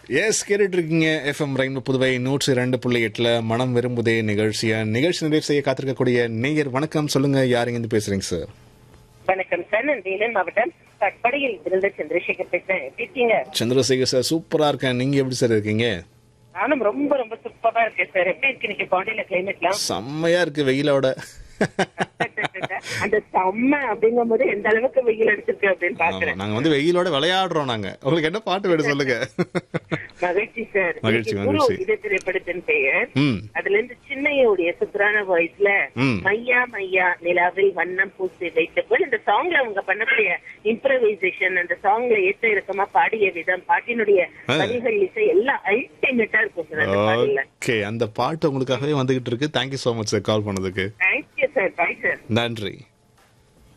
S கேட்டுட்டு இருக்கீங்க FM rainbow Puduvai நூற்றி ரெண்டு புள்ளி எட்டுல மனம் விரும்புதே நிகழ்ச்சியா நிகழ்ச்சி நிறைவு செய்ய காத்திருக்கக்கூடிய நேயர் வணக்கம் சொல்லுங்க யாருங்க இருந்து பேசுறீங்க சார் வணக்கம் சார் நான் வேலூர் மாவட்டம் கட்படியில் இருந்து சந்திரசேகர் பேசுறேன் எப்படி இருக்கீங்க சந்திரசேகர் சார் சூப்பரா இருக்கேன் நீங்க எப்படி சார் இருக்கீங்க நானும் ரொம்ப ரொம்ப சூப்பரா இருக்கேன் சார் எப்படி இருக்கு இன்னைக்கு பாண்டியில கிளைமேட்லாம் செம்மையா இருக்கு வெயிலோட அந்த செம்ம அப்படிங்கும் போது எந்த அளவுக்கு வெயில் அடிச்சிருக்கு அப்படின்னு ஆமா, பாக்குறேன் நாங்க வந்து வெயிலோட விளையாடுறோம் நாங்க உங்களுக்கு என்ன பாட்டு வேணும் சொல்லுங்க மகிழ்ச்சி சார் மகிழ்ச்சி, இன்னைக்கு குரு மகிழ்ச்சி. இது திரைப்படத்தின் பெயர் ம் அதுல இருந்து சின்னையோடைய சுத்ரான வாய்ஸ்ல ம். மையா மையா நிலாவில் வண்ணம் பூசி வைத்துக்கொள் இந்த சாங்ல அவங்க பண்ணக்கூடிய இம்ப்ரவைசேஷன் அந்த சாங்ல ஏற்ற இறக்கமா பாடிய விதம் பாட்டினுடைய ஆ. வரிகள் இசை எல்லாம் அல்டிமேட்டா இருக்கும் சார் அந்த பாடல்ல ஓகே அந்த பாட்டு உங்களுக்காகவே வந்துகிட்டு இருக்கு thank you so much sir call பண்ணதுக்கு தேங்க்யூ சார் பாய் சார் நன்றி